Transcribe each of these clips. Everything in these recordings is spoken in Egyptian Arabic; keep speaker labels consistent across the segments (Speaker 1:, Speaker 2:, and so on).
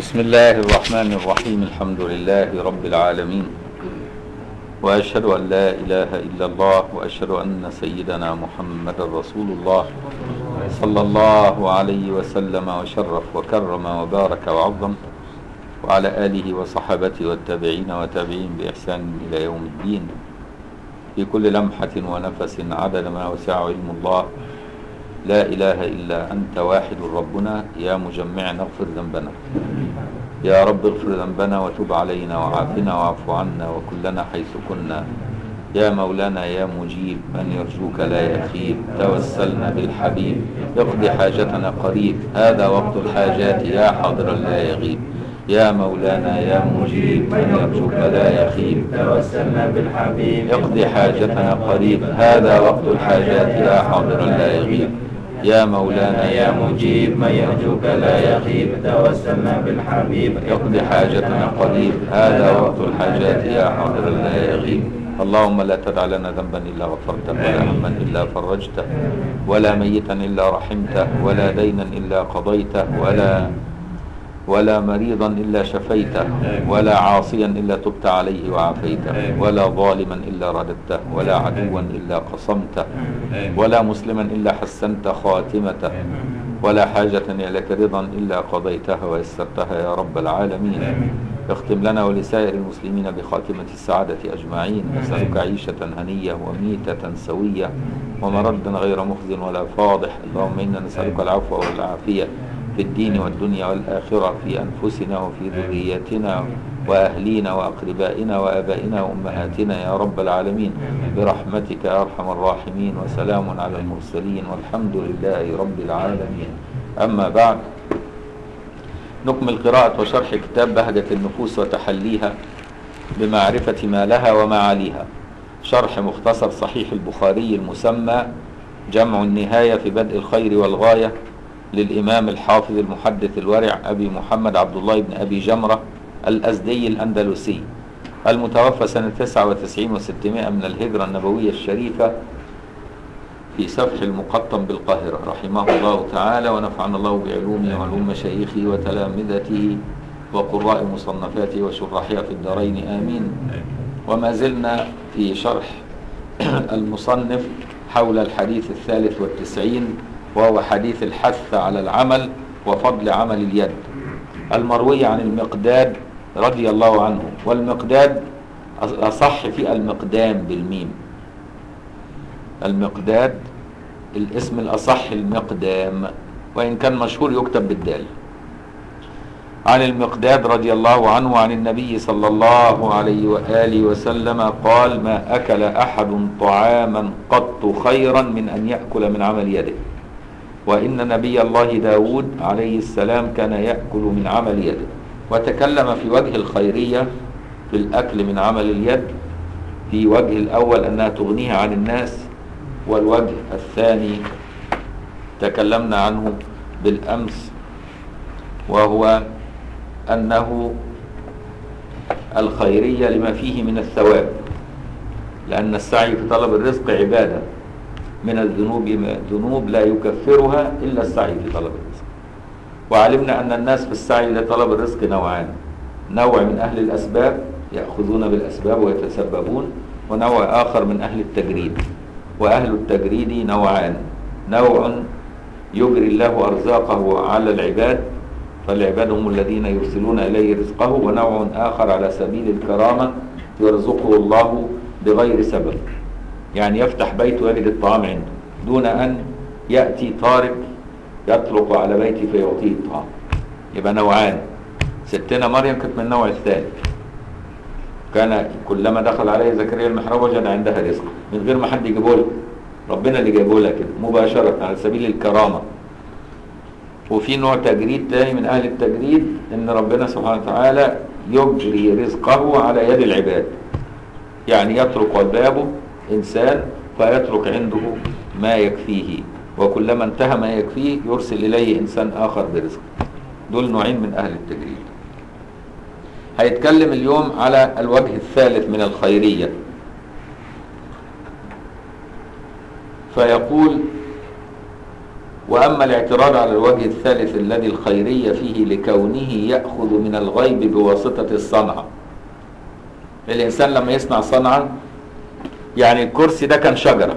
Speaker 1: بسم الله الرحمن الرحيم الحمد لله رب العالمين وأشهد أن لا إله إلا الله وأشهد أن سيدنا محمد رسول الله صلى الله عليه وسلم وشرف وكرم وبارك وعظم وعلى آله وصحبه والتابعين وتابعين بإحسان إلى يوم الدين في كل لمحة ونفس عدد ما وسع علم الله لا إله إلا أنت واحد ربنا يا مجمع اغفر ذنبنا يا رب اغفر ذنبنا وتب علينا وعافنا واعف عنا وكلنا حيث كنا يا مولانا يا مجيب من يرجوك لا يخيب توسلنا بالحبيب اقضي حاجتنا قريب هذا وقت الحاجات يا حاضرا لا يغيب يا مولانا يا مجيب من يرجوك لا يخيب
Speaker 2: توسلنا بالحبيب
Speaker 1: اقضي حاجتنا قريب هذا وقت الحاجات يا حاضرا لا يغيب يا مولانا يا مجيب من يرجوك لا يخيب
Speaker 2: توسلنا بالحبيب
Speaker 1: اقضي حاجتنا قريب هذا وقت الحاجات يا حاضرا لا يغيب اللهم لا تدع لنا ذنبا الا غفرته ولا هما الا فرجته ولا ميتا الا رحمته ولا دينا الا قضيته ولا ولا مريضا الا شفيته ولا عاصيا الا تبت عليه وعافيته ولا ظالما الا رددته ولا عدوا الا قصمته ولا مسلما الا حسنت خاتمته ولا حاجة لك رضا إلا قضيتها ويسرتها يا رب العالمين اختم لنا ولسائر المسلمين بخاتمة السعادة أجمعين نسألك عيشة هنية وميتة سوية ومردا غير مخز ولا فاضح اللهم إنا نسألك العفو والعافية في الدين والدنيا والآخرة في أنفسنا وفي ذرياتنا وأهلينا وأقربائنا وآبائنا وأمهاتنا يا رب العالمين برحمتك يا أرحم الراحمين وسلام على المرسلين والحمد لله رب العالمين أما بعد نكمل قراءة وشرح كتاب بهجة النفوس وتحليها بمعرفة ما لها وما عليها شرح مختصر صحيح البخاري المسمى جمع النهاية في بدء الخير والغاية للإمام الحافظ المحدث الورع أبي محمد عبد الله بن أبي جمرة الأزدي الأندلسي المتوفى سنة 99 و600 من الهجرة النبوية الشريفة في سفح المقطم بالقاهرة رحمه الله تعالى ونفعنا الله بعلومه وعلوم مشايخه وتلامذته وقراء مصنفاته وشراحها في الدارين آمين وما زلنا في شرح المصنف حول الحديث الثالث والتسعين وهو حديث الحث على العمل وفضل عمل اليد المروي عن المقداد رضي الله عنه والمقداد أصح في المقدام بالميم المقداد الاسم الأصح المقدام وإن كان مشهور يكتب بالدال عن المقداد رضي الله عنه عن النبي صلى الله عليه وآله وسلم قال ما أكل أحد طعاما قط خيرا من أن يأكل من عمل يده وإن نبي الله داود عليه السلام كان يأكل من عمل يده وتكلم في وجه الخيرية في الأكل من عمل اليد في وجه الأول أنها تغنيها عن الناس والوجه الثاني تكلمنا عنه بالأمس وهو أنه الخيرية لما فيه من الثواب لأن السعي في طلب الرزق عبادة من الذنوب ذنوب لا يكفرها إلا السعي في طلب الرزق وعلمنا أن الناس في السعي لطلب الرزق نوعان نوع من أهل الأسباب يأخذون بالأسباب ويتسببون ونوع آخر من أهل التجريد وأهل التجريد نوعان نوع يجري الله أرزاقه على العباد فالعباد هم الذين يرسلون إليه رزقه ونوع آخر على سبيل الكرامة يرزقه الله بغير سبب يعني يفتح بيته يجد الطعام عنده دون أن يأتي طارق يطرق على بيته فيعطيه الطعام يبقى نوعان ستنا مريم كانت من النوع الثاني كان كلما دخل عليه زكريا المحراب وجد عندها رزق من غير ما حد يجيبه لها ربنا اللي جايبه لها كده مباشرة على سبيل الكرامة وفي نوع تجريد تاني من أهل التجريد إن ربنا سبحانه وتعالى يجري رزقه على يد العباد يعني يطرق بابه إنسان فيترك عنده ما يكفيه وكلما انتهى ما يكفيه يرسل إليه إنسان آخر برزق دول نوعين من أهل التجريد هيتكلم اليوم على الوجه الثالث من الخيرية فيقول وأما الاعتراض على الوجه الثالث الذي الخيرية فيه لكونه يأخذ من الغيب بواسطة الصنعة الإنسان لما يصنع صنعة يعني الكرسي ده كان شجرة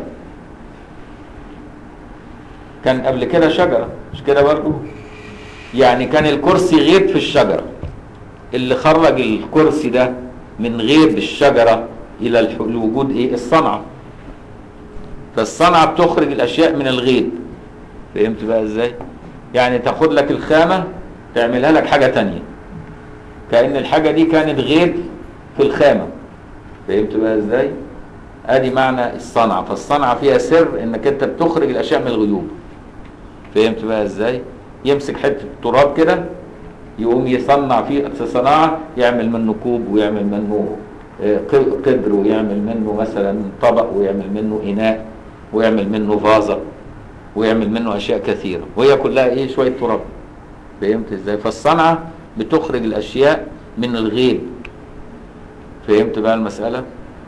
Speaker 1: كان قبل كده شجرة مش كده برضه يعني كان الكرسي غيب في الشجرة اللي خرج الكرسي ده من غيب الشجرة إلى الح- الوجود إيه الصنعة فالصنعة بتخرج الأشياء من الغيب فهمت بقى إزاي يعني تاخد لك الخامة تعملها لك حاجة تانية كأن الحاجة دي كانت غيب في الخامة فهمت بقى إزاي ادي معنى الصنعة فالصنعة فيها سر انك انت بتخرج الاشياء من الغيوب فهمت بقى ازاي يمسك حتة تراب كده يقوم يصنع فيه في صناعة يعمل منه كوب ويعمل منه آه، ق- قدر ويعمل منه مثلا طبق ويعمل منه إناء ويعمل منه فازة ويعمل منه أشياء كثيرة وهي كلها إيه شوية تراب فهمت إزاي فالصنعة بتخرج الأشياء من الغيب فهمت بقى المسألة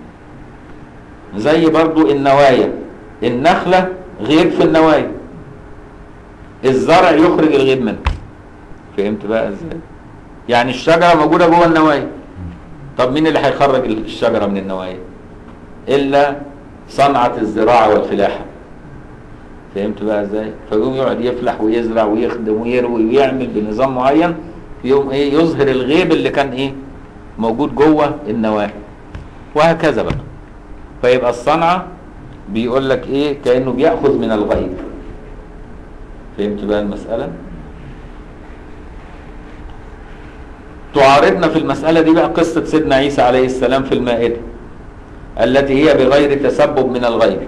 Speaker 1: زي برضو النوايا النخلة غيب في النوايا الزرع يخرج الغيب منه فهمت بقى ازاي يعني الشجرة موجودة جوه النوايا طب مين اللي هيخرج الشجرة من النوايا الا صنعة الزراعة والفلاحة فهمت بقى ازاي فيقوم يقعد يفلح ويزرع ويخدم ويروي ويعمل بنظام معين يقوم ايه يظهر الغيب اللي كان ايه موجود جوه النواة وهكذا بقى فيبقى الصنعة بيقول لك ايه كأنه بيأخذ من الغيب فهمت بقى المسألة تعارضنا في المسألة دي بقى قصة سيدنا عيسى عليه السلام في المائدة التي هي بغير تسبب من الغيب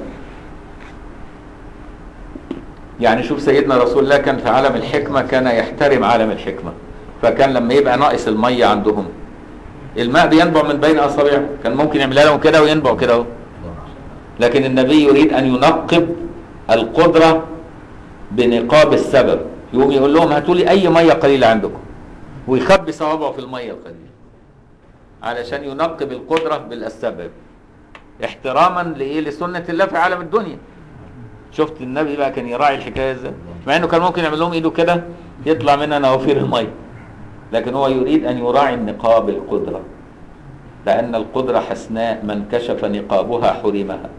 Speaker 1: يعني شوف سيدنا رسول الله كان في عالم الحكمة كان يحترم عالم الحكمة فكان لما يبقى ناقص المية عندهم الماء بينبع من بين أصابعه كان ممكن يعملها لهم كده وينبع كده اهو لكن النبي يريد أن ينقب القدرة بنقاب السبب يقوم يقول لهم هاتوا لي أي مية قليلة عندكم ويخبي صوابعه في المية القليلة علشان ينقب القدرة بالسبب احتراما لإيه لسنة الله في عالم الدنيا شفت النبي بقى كان يراعي الحكايه ازاي مع انه كان ممكن يعمل لهم ايده كده يطلع منها نوافير الميه لكن هو يريد ان يراعي النقاب القدره لان القدره حسناء من كشف نقابها حرمها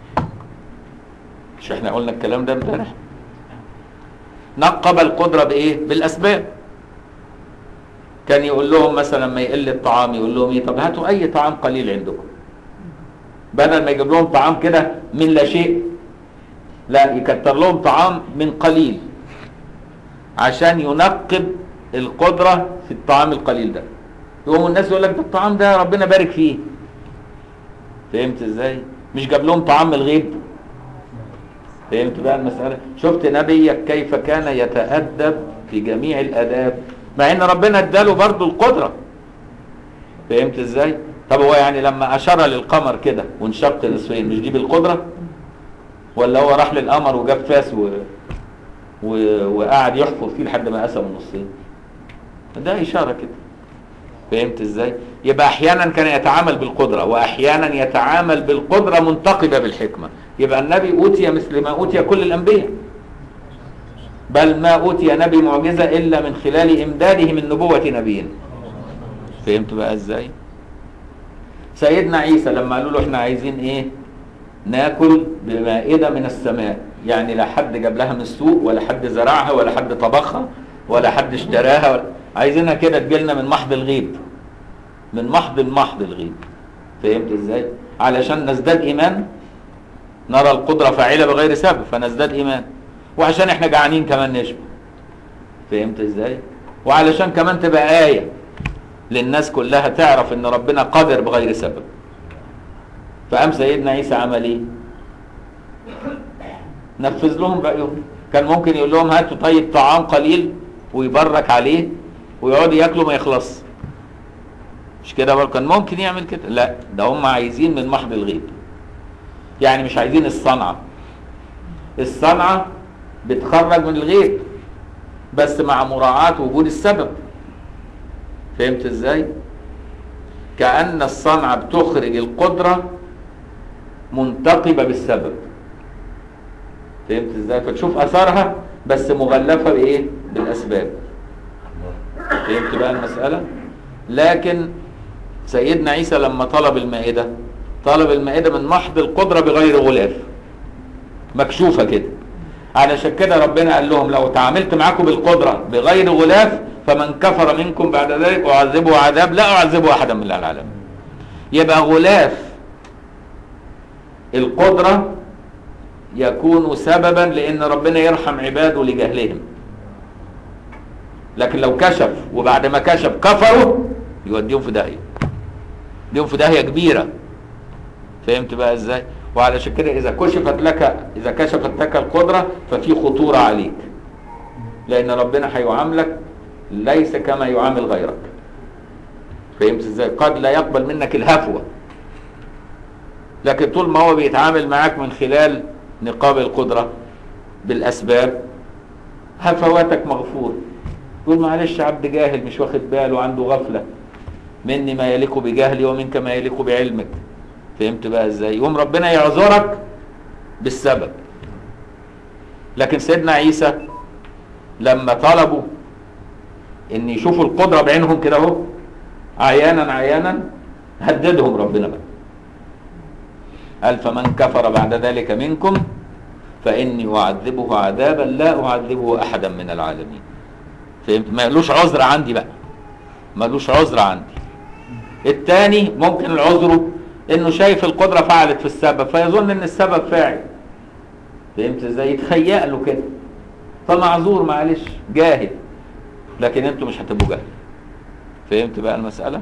Speaker 1: مش احنا قلنا الكلام ده امبارح نقب القدره بايه بالاسباب كان يقول لهم مثلا ما يقل الطعام يقول لهم ايه طب هاتوا اي طعام قليل عندكم بدل ما يجيب لهم طعام كده من لا شيء لا يكتر لهم طعام من قليل عشان ينقب القدرة في الطعام القليل ده يقوم الناس يقول لك ده الطعام ده ربنا بارك فيه فهمت ازاي مش جاب لهم طعام من الغيب فهمت بقى المسألة شفت نبيك كيف كان يتأدب في جميع الآداب مع ان ربنا اداله برضه القدرة فهمت ازاي طب هو يعني لما اشار للقمر كده وانشق نصفين مش دي بالقدره ولا هو راح للقمر وجاب فاس و... و... وقعد يحفر فيه لحد ما قسمه نصين ده اشاره كده فهمت ازاي يبقى احيانا كان يتعامل بالقدره واحيانا يتعامل بالقدره منتقبه بالحكمه يبقى النبي اوتي مثل ما اوتي كل الانبياء بل ما اوتي نبي معجزه الا من خلال امداده من نبوه نبي فهمت بقى ازاي سيدنا عيسى لما قالوا له احنا عايزين ايه ناكل بمائدة من السماء يعني لا حد جاب لها من السوق ولا حد زرعها ولا حد طبخها ولا حد اشتراها ولا عايزينها كده تجيلنا من محض الغيب من محض محض الغيب فهمت ازاي علشان نزداد ايمان نرى القدرة فاعلة بغير سبب فنزداد ايمان وعشان احنا جعانين كمان نشبع فهمت ازاي وعلشان كمان تبقى آية للناس كلها تعرف ان ربنا قادر بغير سبب فقام سيدنا عيسى عمل ايه نفذ لهم رأيهم كان ممكن يقول لهم هاتوا طيب طعام قليل ويبرك عليه ويقعدوا ياكلوا ما يخلص مش كده برضه كان ممكن يعمل كده لا ده هم عايزين من محض الغيب يعني مش عايزين الصنعة الصنعة بتخرج من الغيب بس مع مراعاة وجود السبب فهمت ازاي كأن الصنعة بتخرج القدرة منتقبة بالسبب فهمت ازاي فتشوف اثارها بس مغلفة بايه بالاسباب فهمت بقى المسألة لكن سيدنا عيسى لما طلب المائدة طلب المائدة من محض القدرة بغير غلاف مكشوفة كده علشان كده ربنا قال لهم لو تعاملت معاكم بالقدرة بغير غلاف فمن كفر منكم بعد ذلك أعذبه عذاب لا أعذبه أحدا من العالمين يبقى غلاف القدرة يكون سببا لأن ربنا يرحم عباده لجهلهم لكن لو كشف وبعد ما كشف كفروا يوديهم في داهية يوديهم في داهية كبيرة فهمت بقى ازاي وعلشان كده اذا كشفت لك اذا كشفت لك القدرة ففي خطورة عليك لان ربنا هيعاملك ليس كما يعامل غيرك فهمت ازاي قد لا يقبل منك الهفوة لكن طول ما هو بيتعامل معاك من خلال نقاب القدرة بالاسباب هفواتك مغفورة يقول معلش عبد جاهل مش واخد باله عنده غفلة مني ما يليق بجهلي ومنك ما يليق بعلمك فهمت بقى ازاي يقوم ربنا يعذرك بالسبب لكن سيدنا عيسى لما طلبوا ان يشوفوا القدرة بعينهم كده اهو عيانا عيانا هددهم ربنا بقى قال فمن كفر بعد ذلك منكم فاني اعذبه عذابا لا اعذبه احدا من العالمين فهمت ما لوش عذر عندي بقى ما لوش عذر عندي الثاني ممكن العذر انه شايف القدره فعلت في السبب فيظن ان السبب فاعل فهمت ازاي يتهيأ له كده فمعذور معلش جاهل لكن انتوا مش هتبقوا جاهل فهمت بقى المساله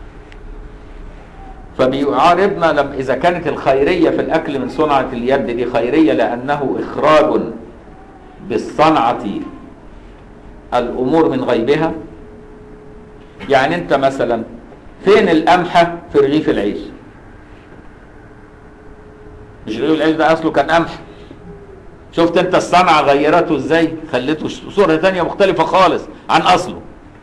Speaker 1: فبيعارضنا لما اذا كانت الخيريه في الاكل من صنعه اليد دي خيريه لانه اخراج بالصنعه الامور من غيبها يعني انت مثلا فين القمحه في رغيف العيش مش رغيف العيش ده اصله كان قمح شفت انت الصنعه غيرته ازاي خليته صوره تانية مختلفه خالص عن اصله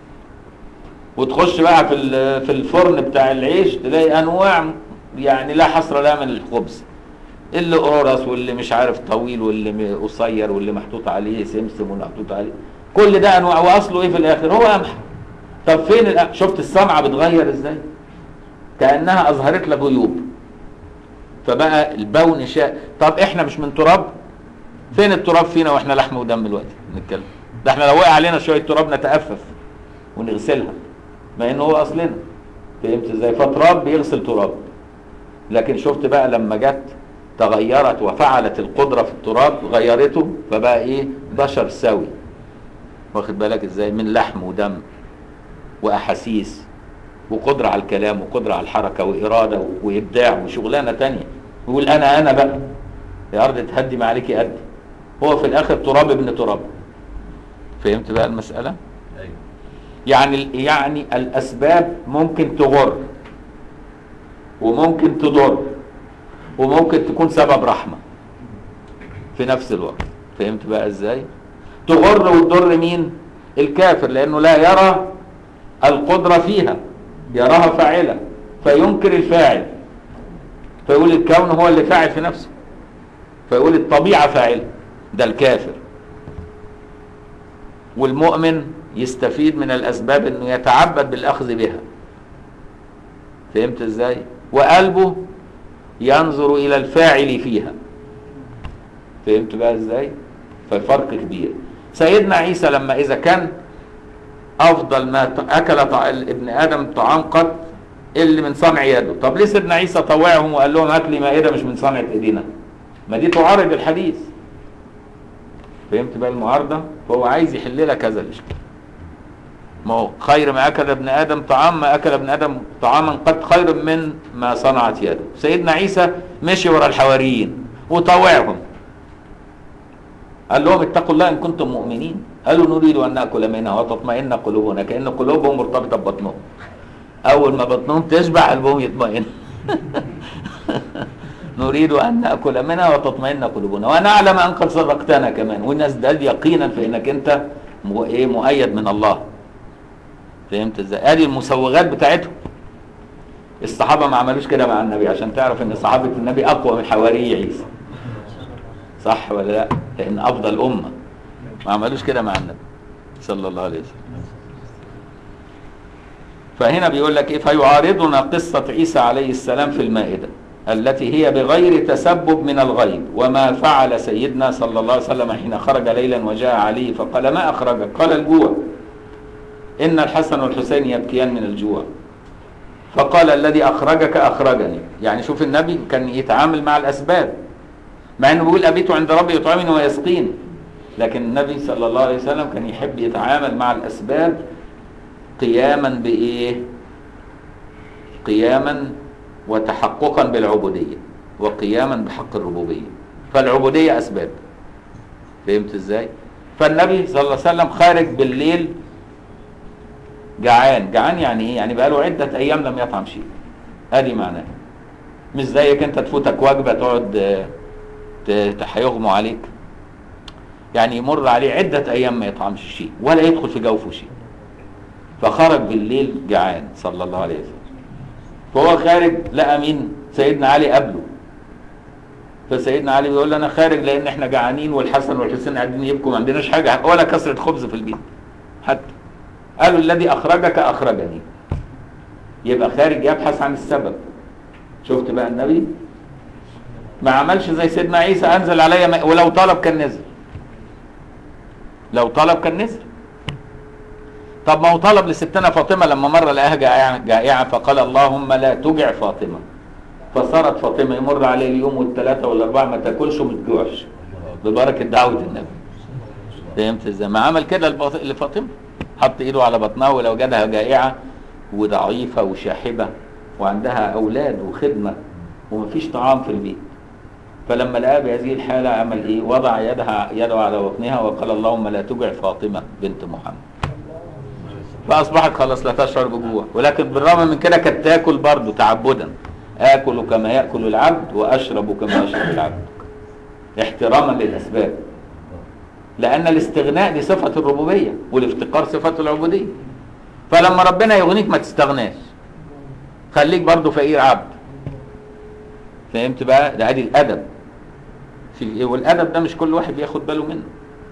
Speaker 1: وتخش بقى في في الفرن بتاع العيش تلاقي انواع يعني لا حصر لها من الخبز اللي قرص واللي مش عارف طويل واللي قصير واللي محطوط عليه سمسم ومحطوط عليه كل ده انواع واصله ايه في الاخر هو قمح طب فين القمح شفت الصنعه بتغير ازاي كانها اظهرت لك غيوب فبقى البون شاء طب احنا مش من تراب فين التراب فينا واحنا لحم ودم دلوقتي نتكلم ده احنا لو وقع علينا شويه تراب نتأفف ونغسلها ما انه هو اصلنا فهمت ازاي فتراب بيغسل تراب لكن شفت بقى لما جت تغيرت وفعلت القدرة في التراب غيرته فبقى ايه بشر سوي واخد بالك ازاي من لحم ودم واحاسيس وقدرة على الكلام وقدرة على الحركة وإرادة وإبداع وشغلانة تانية ويقول أنا أنا بقى يا أرض تهدم عليك قدي هو في الآخر تراب ابن تراب فهمت بقى المسألة؟
Speaker 2: أيوة.
Speaker 1: يعني يعني الأسباب ممكن تغر وممكن تضر وممكن تكون سبب رحمة في نفس الوقت فهمت بقى ازاي تغر وتضر مين الكافر لانه لا يرى القدرة فيها يراها فاعلة فينكر الفاعل فيقول الكون هو اللي فاعل في نفسه فيقول الطبيعة فاعلة ده الكافر والمؤمن يستفيد من الأسباب أنه يتعبد بالأخذ بها فهمت ازاي وقلبه ينظر إلى الفاعل فيها فهمت بقى ازاي فالفرق كبير سيدنا عيسى لما إذا كان أفضل ما أكل طع... ابن آدم طعام قط اللي من صنع يده طب ليه سيدنا عيسى طوعهم وقال لهم هات لي مائدة مش من صنع ايدينا ما دي تعارض الحديث فهمت بقى المعارضة فهو عايز يحل لك هذا الإشكال ما هو خير ما أكل ابن آدم طعام ما أكل ابن آدم طعاما قد خير من ما صنعت يده سيدنا عيسى مشي ورا الحواريين وطوعهم قال لهم اتقوا الله إن كنتم مؤمنين قالوا نريد أن نأكل منها وتطمئن قلوبنا كأن قلوبهم مرتبطة ببطنهم أول ما بطنهم تشبع قلبهم يطمئن نريد أن نأكل منها وتطمئن قلوبنا ونعلم أن قد صدقتنا كمان ونزداد يقينا في أنك أنت مو- إيه مؤيد من الله فهمت ازاي؟ ادي المسوغات بتاعتهم الصحابه ما عملوش كده مع النبي عشان تعرف ان صحابه النبي اقوى من حواري عيسى صح ولا لا؟ لان افضل امه ما عملوش كده مع النبي صلى الله عليه وسلم فهنا بيقول لك ايه فيعارضنا قصة عيسى عليه السلام في المائدة التي هي بغير تسبب من الغيب وما فعل سيدنا صلى الله عليه وسلم حين خرج ليلا وجاء علي فقال ما أخرجك قال الجوع إن الحسن والحسين يبكيان من الجوع فقال الذي أخرجك أخرجني يعني شوف النبي كان يتعامل مع الأسباب مع أنه بيقول أبيت عند ربي يطعمني ويسقيني لكن النبي صلى الله عليه وسلم كان يحب يتعامل مع الأسباب قياما بإيه قياما وتحققا بالعبودية وقياما بحق الربوبية فالعبودية أسباب فهمت إزاي فالنبي صلى الله عليه وسلم خارج بالليل جعان جعان يعني ايه يعني بقاله عدة ايام لم يطعم شيء ادي معناه مش زيك انت تفوتك وجبة تقعد آه، ت- ت- هيغمى عليك يعني يمر عليه عدة ايام ما يطعمش شيء ولا يدخل في جوفه شيء فخرج بالليل جعان صلى الله عليه وسلم فهو خارج لقى مين سيدنا علي قبله فسيدنا علي بيقول له انا خارج لان احنا جعانين والحسن والحسين قاعدين يبكوا ما عندناش حاجه ولا كسره خبز في البيت حتى قالوا الذي اخرجك اخرجني يبقى خارج يبحث عن السبب شفت بقى النبي ما عملش زي سيدنا عيسى انزل عليا ماء ولو طلب كان نزل لو طلب كان نزل طب ما هو طلب لستنا فاطمه لما مره لقاها جائعه جائعه فقال اللهم لا تجع فاطمه فصارت فاطمه يمر عليه اليوم والثلاثه والاربعه ما تاكلش وما تجوعش ببركه دعوه النبي فهمت ازاي ما عمل كده لفاط- لفاطمه حط ايده على بطنها ولو وجدها جائعه وضعيفه وشاحبه وعندها اولاد وخدمه ومفيش طعام في البيت فلما لقاها بهذه الحاله عمل ايه وضع يدها يده على بطنها وقال اللهم لا تجع فاطمه بنت محمد فاصبحت خلاص لا تشعر بجوع ولكن بالرغم من كده كانت تاكل برضه تعبدا اكل كما ياكل العبد واشرب كما يشرب العبد احتراما للاسباب لان الاستغناء دي صفه الربوبيه والافتقار صفه العبوديه فلما ربنا يغنيك ما تستغناش خليك برضه فقير عبد فهمت بقى ده ادي الادب في والادب ده مش كل واحد بياخد باله منه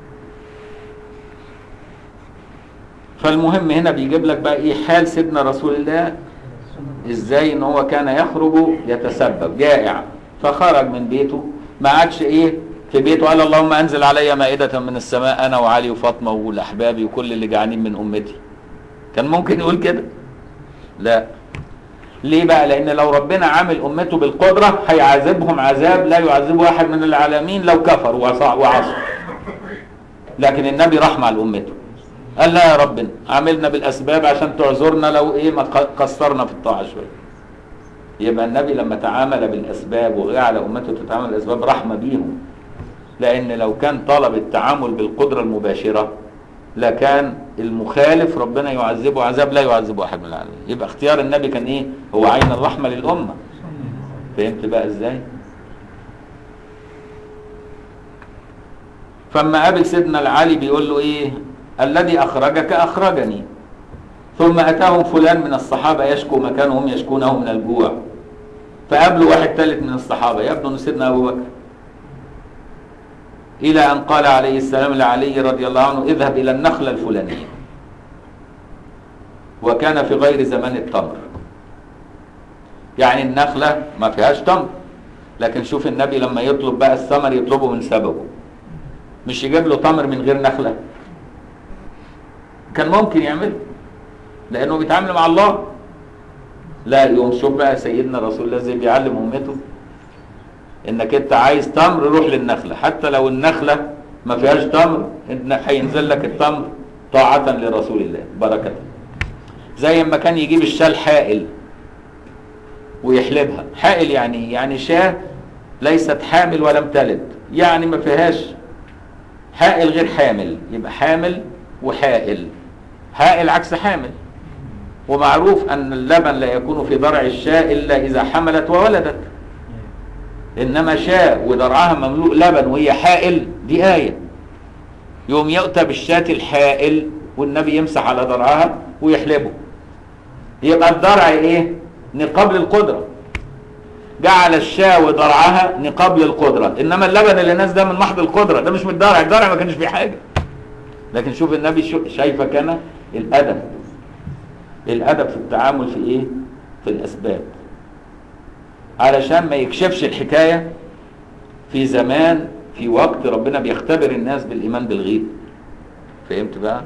Speaker 1: فالمهم هنا بيجيب لك بقى ايه حال سيدنا رسول الله ازاي ان هو كان يخرج يتسبب جائع فخرج من بيته ما عادش ايه في بيته قال اللهم انزل علي مائدة من السماء انا وعلي وفاطمة والاحبابي وكل اللي جعانين من امتي كان ممكن يقول كده لا ليه بقى لان لو ربنا عامل امته بالقدرة هيعذبهم عذاب لا يعذبه احد من العالمين لو كفر وعصى وعصى لكن النبي رحمة لامته قال لا يا ربنا عاملنا بالاسباب عشان تعذرنا لو ايه ما قصرنا في الطاعه شويه يبقى النبي لما تعامل بالاسباب وجعل امته تتعامل بالاسباب رحمه بيهم لان لو كان طلب التعامل بالقدره المباشره لكان المخالف ربنا يعذبه عذاب لا يعذبه احد من العالمين يبقى اختيار النبي كان ايه هو عين الرحمه للامه فهمت بقى ازاي فاما قابل سيدنا العلي بيقول له ايه الذي اخرجك اخرجني ثم اتاهم فلان من الصحابه يشكو مكانهم يشكونه من الجوع فقابلوا واحد ثالث من الصحابه يبدو انه سيدنا ابو بكر الى ان قال عليه السلام لعلي رضي الله عنه اذهب الى النخله الفلانيه وكان في غير زمان التمر يعني النخله ما فيهاش تمر لكن شوف النبي لما يطلب بقى الثمر يطلبه من سببه مش يجيب له تمر من غير نخله كان ممكن يعمله لانه بيتعامل مع الله لا يوم شوف بقى سيدنا رسول الله زي بيعلم امته انك انت عايز تمر روح للنخله حتى لو النخله ما فيهاش تمر إن هينزل لك التمر طاعة لرسول الله بركة زي ما كان يجيب الشاة الحائل ويحلبها حائل يعني يعني شاة ليست حامل ولم تلد يعني ما فيهاش حائل غير حامل يبقى حامل وحائل حائل عكس حامل ومعروف أن اللبن لا يكون في ضرع الشاة إلا إذا حملت وولدت إنما شاة وضرعها مملوء لبن وهي حائل دي آية يوم يؤتى بالشاة الحائل والنبي يمسح على ضرعها ويحلبه يبقى الضرع ايه نقاب للقدرة جعل الشاة وضرعها نقاب للقدرة انما اللبن اللي ناس ده من محض القدرة ده مش من الضرع الضرع ما كانش فيه حاجة لكن شوف النبي شو- شايفه كان الادب الادب في التعامل في ايه في الاسباب علشان ما يكشفش الحكايه في زمان في وقت ربنا بيختبر الناس بالايمان بالغيب فهمت بقى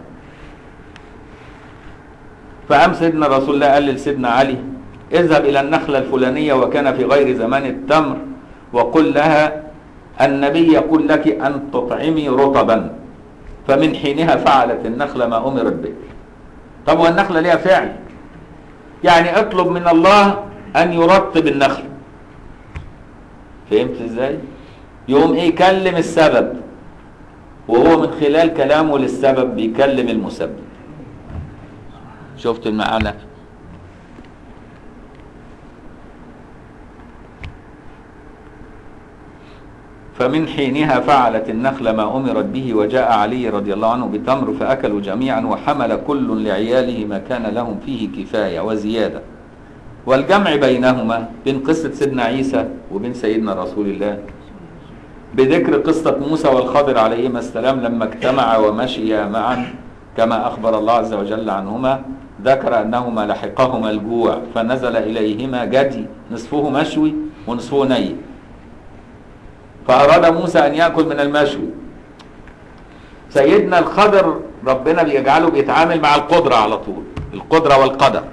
Speaker 1: فقام سيدنا رسول الله قال لسيدنا علي اذهب الى النخله الفلانيه وكان في غير زمان التمر وقل لها النبي يقول لك ان تطعمي رطبا فمن حينها فعلت النخله ما امرت به طب والنخله ليها فعل يعني اطلب من الله ان يرطب النخل فهمت ازاي يقوم ايه يكلم السبب وهو من خلال كلامه للسبب بيكلم المسبب شفت المعنى فمن حينها فعلت النخل ما أمرت به وجاء علي رضي الله عنه بتمر فأكلوا جميعا وحمل كل لعياله ما كان لهم فيه كفاية وزيادة والجمع بينهما بين قصة سيدنا عيسى وبين سيدنا رسول الله بذكر قصة موسى والخضر عليهما السلام لما اجتمعا ومشيا معا كما أخبر الله عز وجل عنهما ذكر أنهما لحقهما الجوع فنزل إليهما جدي نصفه مشوي ونصفه ني فأراد موسى أن يأكل من المشوي سيدنا الخضر ربنا بيجعله بيتعامل مع القدرة على طول القدرة والقدر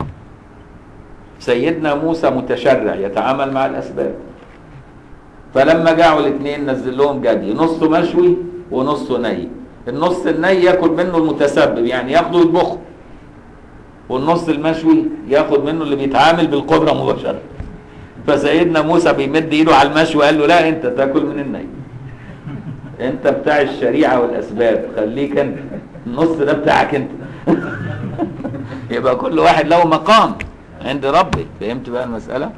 Speaker 1: سيدنا موسى متشرع يتعامل مع الأسباب فلما جاعوا الاثنين نزل لهم جدي نصه مشوي ونصه ني النص الني ياكل منه المتسبب يعني ياخده يطبخه والنص المشوي ياخد منه اللي بيتعامل بالقدره مباشره فسيدنا موسى بيمد ايده على المشوي قال له لا انت تاكل من الني انت بتاع الشريعه والاسباب خليك انت النص ده بتاعك انت يبقى كل واحد له مقام عند ربه فهمت بقى المساله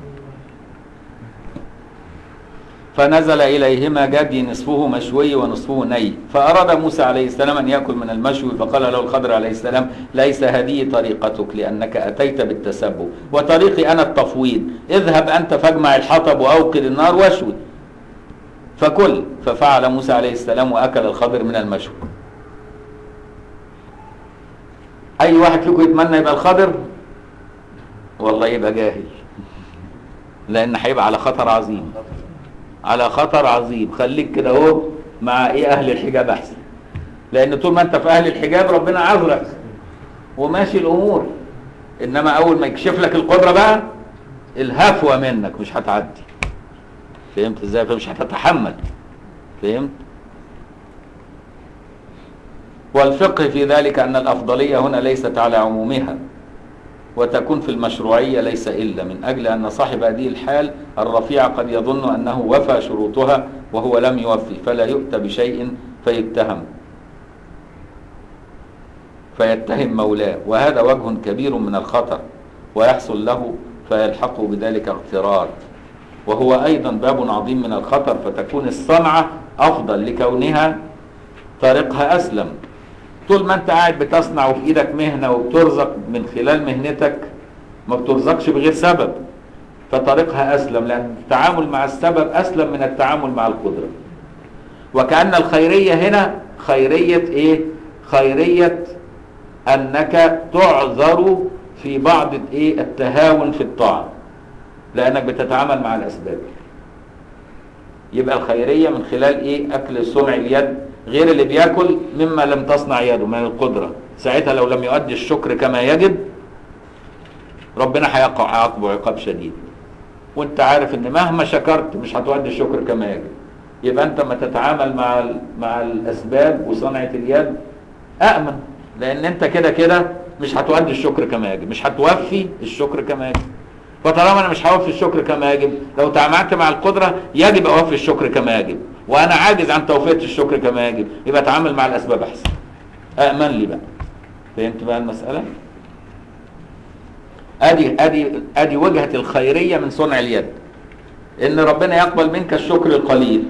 Speaker 1: فنزل إليهما جدي نصفه مشوي ونصفه ني فأراد موسى عليه السلام أن يأكل من المشوي فقال له الخضر عليه السلام ليس هذه طريقتك لأنك أتيت بالتسبب وطريقي أنا التفويض اذهب أنت فاجمع الحطب وأوقد النار واشوي فكل ففعل موسى عليه السلام وأكل الخضر من المشوي أي واحد فيكم يتمنى يبقى الخضر والله يبقى جاهل لأن هيبقى على خطر عظيم على خطر عظيم خليك كده اهو مع ايه اهل الحجاب احسن لان طول ما انت في اهل الحجاب ربنا عذرك وماشي الامور انما اول ما يكشف لك القدره بقى الهفوه منك مش هتعدي فهمت ازاي فمش هتتحمل فهمت والفقه في ذلك ان الافضليه هنا ليست على عمومها وتكون في المشروعية ليس إلا من أجل أن صاحب هذه الحال الرفيع قد يظن أنه وفى شروطها وهو لم يوفي فلا يؤتى بشيء فيتهم فيتهم مولاه وهذا وجه كبير من الخطر ويحصل له فيلحقه بذلك اغترار وهو أيضا باب عظيم من الخطر فتكون الصنعة أفضل لكونها طريقها أسلم طول ما انت قاعد بتصنع وفي ايدك مهنه وبترزق من خلال مهنتك ما بترزقش بغير سبب فطريقها اسلم لان التعامل مع السبب اسلم من التعامل مع القدره وكان الخيريه هنا خيريه ايه خيريه انك تعذر في بعض ايه التهاون في الطاعه لانك بتتعامل مع الاسباب يبقى الخيريه من خلال ايه اكل صنع اليد غير اللي بياكل مما لم تصنع يده من القدره ساعتها لو لم يؤدي الشكر كما يجب ربنا هيقع عاقبه عقاب شديد وانت عارف ان مهما شكرت مش هتؤدي الشكر كما يجب يبقى انت ما تتعامل مع مع الاسباب وصنعه اليد امن لان انت كده كده مش هتؤدي الشكر كما يجب مش هتوفي الشكر كما يجب فطالما انا مش هوفي الشكر كما يجب لو تعاملت مع القدره يجب اوفي الشكر كما يجب وانا عاجز عن توفيه الشكر كما يجب يبقى اتعامل مع الاسباب احسن امن لي بقى فهمت بقى المساله ادي ادي ادي وجهه الخيريه من صنع اليد ان ربنا يقبل منك الشكر القليل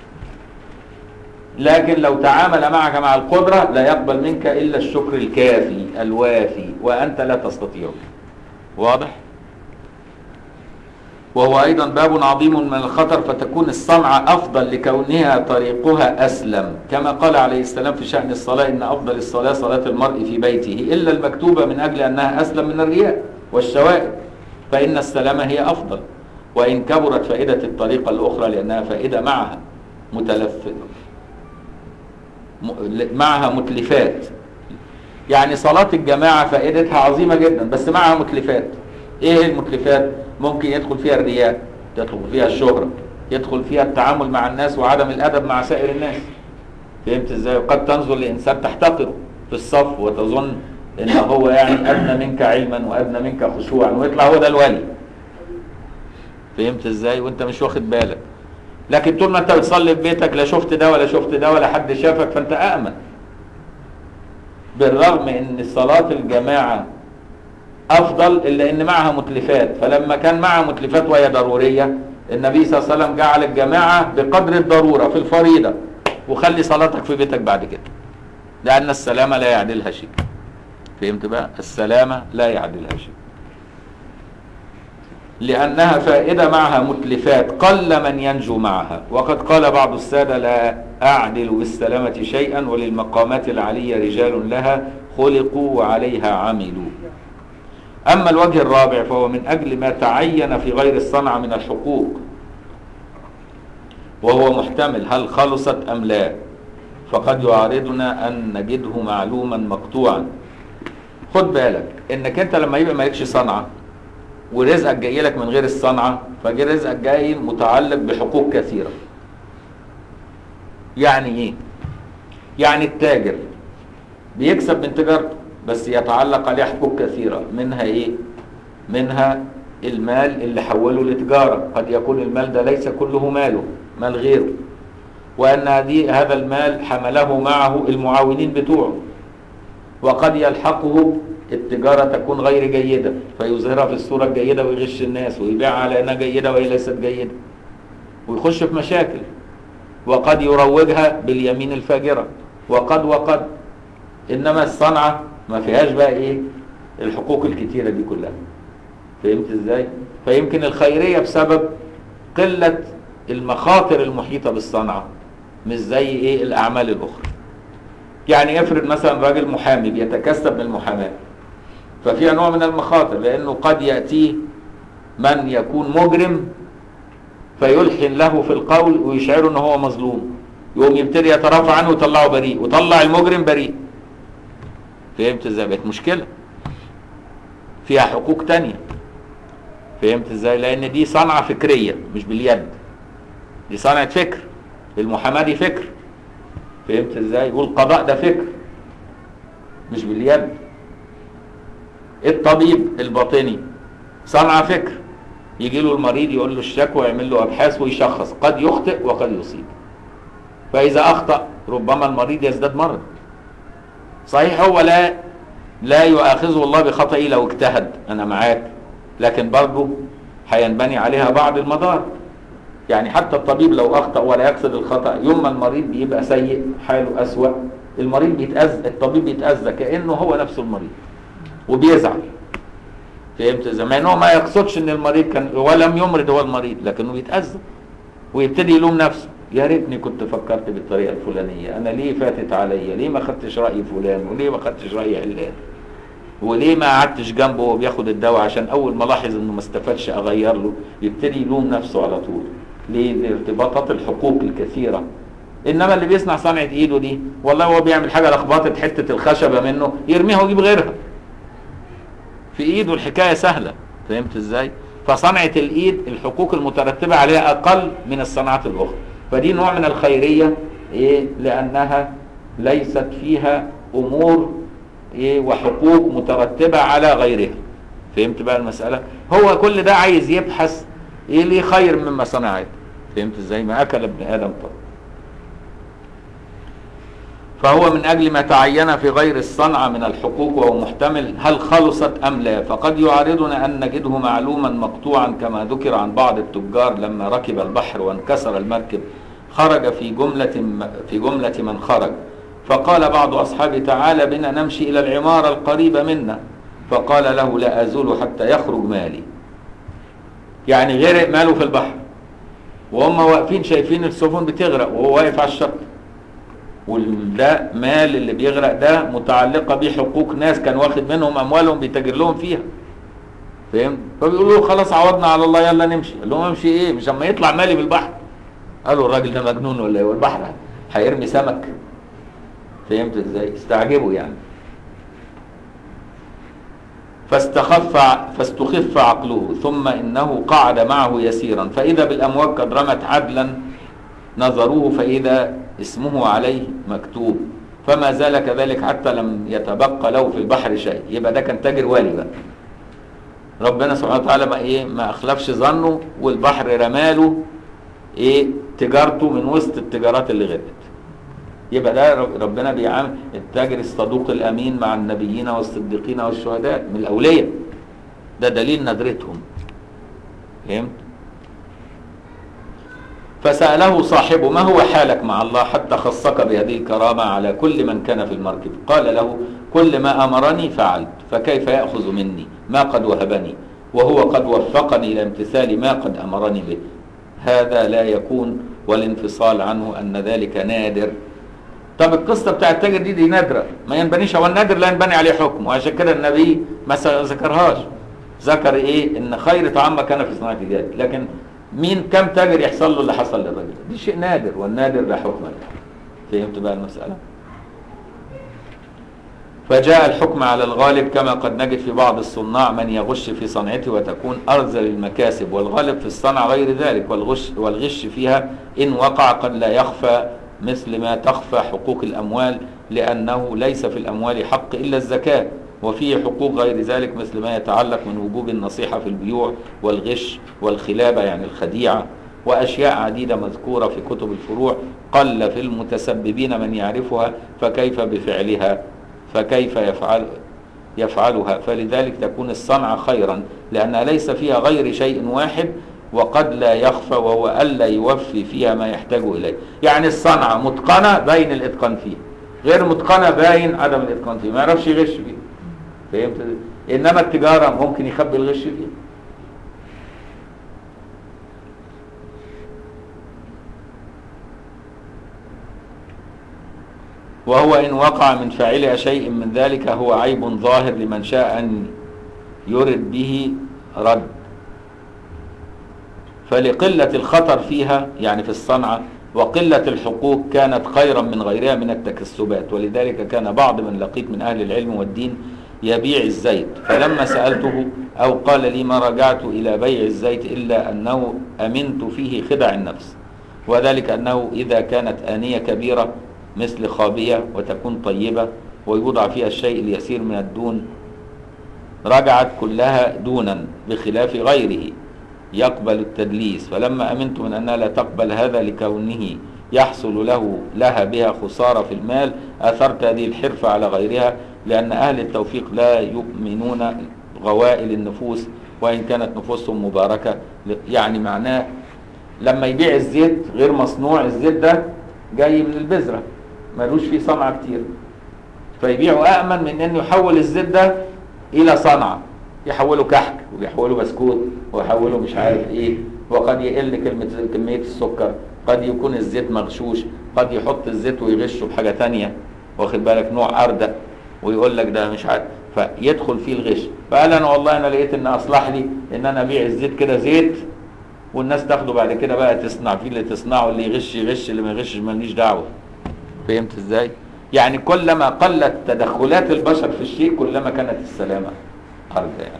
Speaker 1: لكن لو تعامل معك مع القدره لا يقبل منك الا الشكر الكافي الوافي وانت لا تستطيعه واضح وهو أيضا باب عظيم من الخطر فتكون الصنعة أفضل لكونها طريقها أسلم كما قال عليه السلام في شأن الصلاة إن أفضل الصلاة صلاة المرء في بيته إلا المكتوبة من أجل أنها أسلم من الرياء والشوائب فإن السلامة هي أفضل وإن كبرت فائدة الطريقة الأخرى لأنها فائدة معها متلفة م- معها متلفات يعني صلاة الجماعة فائدتها عظيمة جدا بس معها متلفات ايه المتلفات ممكن يدخل فيها الرياء يدخل فيها الشهرة يدخل فيها التعامل مع الناس وعدم الأدب مع سائر الناس فهمت ازاي وقد تنظر لإنسان تحتقره في الصف وتظن ان هو يعني أدنى منك علما وأدنى منك خشوعا ويطلع هو ده الولي فهمت ازاي وانت مش واخد بالك لكن طول ما انت بتصلي في بيتك لا شفت ده ولا شفت ده ولا حد شافك فانت أأمن بالرغم ان صلاة الجماعة افضل الا ان معها متلفات فلما كان معها متلفات وهي ضرورية النبي صلى الله عليه وسلم جعل الجماعة بقدر الضرورة في الفريضة وخلي صلاتك في بيتك بعد كده لان السلامة لا يعدلها شيء فهمت بقى السلامة لا يعدلها شيء لأنها فائدة معها متلفات قل من ينجو معها وقد قال بعض السادة لا أعدل بالسلامة شيئا وللمقامات العلية رجال لها خلقوا وعليها عملوا أما الوجه الرابع فهو من أجل ما تعين في غير الصنعة من الحقوق وهو محتمل هل خلصت أم لا فقد يعارضنا أن نجده معلوما مقطوعا خد بالك انك انت لما يبقى مالكش صنعه ورزقك جاي لك من غير الصنعه فجي رزقك جاي متعلق بحقوق كثيره يعني ايه يعني التاجر بيكسب من تجارته بس يتعلق عليه حقوق كثيره منها ايه منها المال اللي حوله لتجاره قد يكون المال ده ليس كله ماله مال غيره وان دي هذا المال حمله معه المعاونين بتوعه وقد يلحقه التجارة تكون غير جيدة فيظهرها في الصورة الجيدة ويغش الناس ويبيعها على أنها جيدة وهي ليست جيدة ويخش في مشاكل وقد يروجها باليمين الفاجرة وقد وقد إنما الصنعة ما فيهاش بقى إيه الحقوق الكتيرة دي كلها فهمت إزاي فيمكن الخيرية بسبب قلة المخاطر المحيطة بالصنعة مش زي إيه الأعمال الأخرى يعني افرض مثلا راجل محامي بيتكسب من المحاماه ففيها نوع من المخاطر لانه قد ياتيه من يكون مجرم فيلحن له في القول ويشعره ان هو مظلوم يقوم يبتدي يترافع عنه ويطلعه بريء وطلع المجرم بريء فهمت ازاي بقت مشكله فيها حقوق تانية فهمت ازاي لان دي صنعه فكريه مش باليد دي صنعه فكر المحاماه دي فكر فهمت ازاي والقضاء ده فكر مش باليد الطبيب الباطني صنع فكر يجي له المريض يقول له الشكوى يعمل له ابحاث ويشخص قد يخطئ وقد يصيب فاذا اخطا ربما المريض يزداد مرض صحيح هو لا لا يؤاخذه الله بخطئه لو اجتهد انا معاك لكن برضه هينبني عليها بعض المضار يعني حتى الطبيب لو اخطا ولا يقصد الخطا يوم ما المريض بيبقى سيء حاله اسوا المريض بيتاذى الطبيب بيتاذى كانه هو نفسه المريض وبيزعل فهمت ازاي مع انه ما يقصدش ان المريض كان ولم يمرض هو المريض لكنه بيتاذى ويبتدي يلوم نفسه يا ريتني كنت فكرت بالطريقه الفلانيه انا ليه فاتت عليا ليه ما خدتش راي فلان وليه ما خدتش راي علان وليه ما قعدتش جنبه وهو بياخد الدواء عشان اول ما لاحظ انه ما استفادش اغير له يبتدي يلوم نفسه على طول ليه لارتباطات الحقوق الكثيره انما اللي بيصنع صنعه ايده دي والله هو بيعمل حاجه لخبطت حته الخشبه منه يرميها ويجيب غيرها في ايده الحكايه سهله فهمت ازاي فصنعه الايد الحقوق المترتبه عليها اقل من الصناعات الاخرى فدي نوع من الخيريه ايه لانها ليست فيها امور ايه وحقوق مترتبه على غيرها فهمت بقى المساله هو كل ده عايز يبحث ايه ليه خير مما صنعت فهمت ازاي ما اكل ابن ادم طب فهو من اجل ما تعين في غير الصنعه من الحقوق وهو محتمل هل خلصت ام لا فقد يعارضنا ان نجده معلوما مقطوعا كما ذكر عن بعض التجار لما ركب البحر وانكسر المركب خرج في جمله في جمله من خرج فقال بعض اصحابه تعالى بنا نمشي الى العماره القريبه منا فقال له لا ازول حتى يخرج مالي يعني غرق ماله في البحر وهم واقفين شايفين السفن بتغرق وهو واقف على الشط وده مال اللي بيغرق ده متعلقة بيه حقوق ناس كان واخد منهم أموالهم بيتاجر لهم فيها فهمت؟ فبيقولوا له خلاص عوضنا على الله يلا نمشي قال لهم امشي ايه مش اما يطلع مالي بالبحر قالوا الراجل ده مجنون ولا ايه والبحر هيرمي سمك فهمت ازاي استعجبوا يعني فاستخف فاستخف عقله ثم انه قعد معه يسيرا فاذا بالامواج قد رمت عدلا نظروه فاذا اسمه عليه مكتوب فما زال كذلك حتى لم يتبقى له في البحر شيء يبقى ده كان تاجر والي بقى ربنا سبحانه وتعالى ما ايه ما اخلفش ظنه والبحر رماله ايه تجارته من وسط التجارات اللي غرقت يبقى ده ربنا بيعامل التاجر الصدوق الامين مع النبيين والصديقين والشهداء من الاولياء ده دليل ندرتهم فهمت فسأله صاحبه ما هو حالك مع الله حتى خصك بهذه الكرامة على كل من كان في المركب قال له كل ما أمرني فعلت فكيف يأخذ مني ما قد وهبني وهو قد وفقني إلى امتثال ما قد أمرني به هذا لا يكون والانفصال عنه أن ذلك نادر طب القصة بتاع التاجر دي دي نادرة ما ينبنيش هو النادر لا ينبني عليه حكم وعشان كده النبي ما ذكرهاش ذكر ايه ان خير طعام ما كان في صناعة اليد لكن مين كم تاجر يحصل له اللي حصل للراجل دي شيء نادر والنادر لا حكم له فهمت بقى المسألة فجاء الحكم على الغالب كما قد نجد في بعض الصناع من يغش في صنعته وتكون أرذل المكاسب والغالب في الصنع غير ذلك والغش, والغش فيها إن وقع قد لا يخفى مثل ما تخفى حقوق الأموال لأنه ليس في الأموال حق إلا الزكاة وفيه حقوق غير ذلك مثل ما يتعلق من وجوب النصيحة في البيوع والغش والخلابة يعني الخديعة وأشياء عديدة مذكورة في كتب الفروع قل في المتسببين من يعرفها فكيف بفعلها فكيف يفعل يفعلها فلذلك تكون الصنعة خيرا لأنها ليس فيها غير شيء واحد وقد لا يخفى وهو ألا يوفي فيها ما يحتاج إليه يعني الصنعة متقنة باين الإتقان فيها غير متقنة باين عدم الإتقان فيها ما يعرفش يغش فيها فهمت إنما التجارة ممكن يخبي الغش فيها وهو إن وقع من فاعلها شيء من ذلك هو عيب ظاهر لمن شاء أن يرد به رد فلقلة الخطر فيها يعني في الصنعة وقلة الحقوق كانت خيرا من غيرها من التكسبات ولذلك كان بعض من لقيت من أهل العلم والدين يبيع الزيت فلما سألته أو قال لي ما رجعت إلى بيع الزيت إلا أنه أمنت فيه خدع النفس وذلك أنه إذا كانت آنية كبيرة مثل خابية وتكون طيبة ويوضع فيها الشيء اليسير من الدون رجعت كلها دونا بخلاف غيره يقبل التدليس فلما أمنت من أنها لا تقبل هذا لكونه يحصل له لها بها خسارة في المال أثرت هذه الحرفة على غيرها لأن أهل التوفيق لا يؤمنون غوائل النفوس وإن كانت نفوسهم مباركة يعني معناه لما يبيع الزيت غير مصنوع الزيت ده جاي من البذرة ملوش فيه صنعة كتير فيبيعه أأمن من أنه يحول الزيت ده إلى صنعة يحوله كحك ويحوله بسكوت ويحوله مش عارف ايه وقد يقل كلمة كمية السكر قد يكون الزيت مغشوش قد يحط الزيت ويغشه بحاجة تانية واخد بالك نوع أردى ويقول لك ده مش عارف فيدخل فيه الغش فقال انا والله انا لقيت ان اصلح لي ان انا ابيع الزيت كده زيت والناس تاخده بعد كده بقى تصنع فيه اللي تصنعه اللي يغش يغش اللي ما يغشش ماليش دعوه فهمت ازاي يعني كلما قلت تدخلات البشر في الشيء كلما كانت السلامه أرجى يعني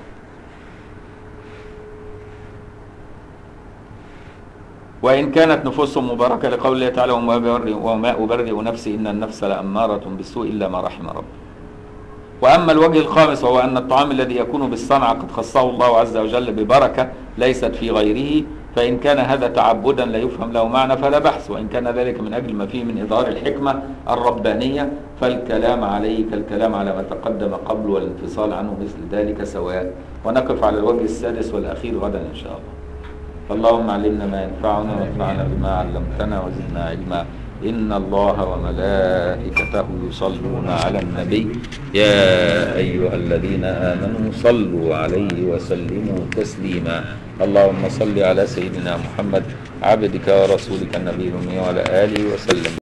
Speaker 1: وإن كانت نفوسهم مباركة لقول الله تعالى وما أبرئ, وما أبرئ نفسي إن النفس لأمارة بالسوء إلا ما رحم ربي وأما الوجه الخامس وهو أن الطعام الذي يكون بالصنعة قد خصه الله عز وجل ببركة ليست في غيره فإن كان هذا تعبدا لا يفهم له معنى فلا بحث وإن كان ذلك من أجل ما فيه من إظهار الحكمة الربانية فالكلام عليه كالكلام على ما تقدم قبل والانفصال عنه مثل ذلك سواء ونقف على الوجه السادس والأخير غدا إن شاء الله اللهم علمنا ما ينفعنا وانفعنا بما علمتنا وزدنا علما إن الله وملائكته يصلون على النبي يا أيها الذين آمنوا صلوا عليه وسلموا تسليما اللهم صل على سيدنا محمد عبدك ورسولك النبي الأمي وعلى آله وسلم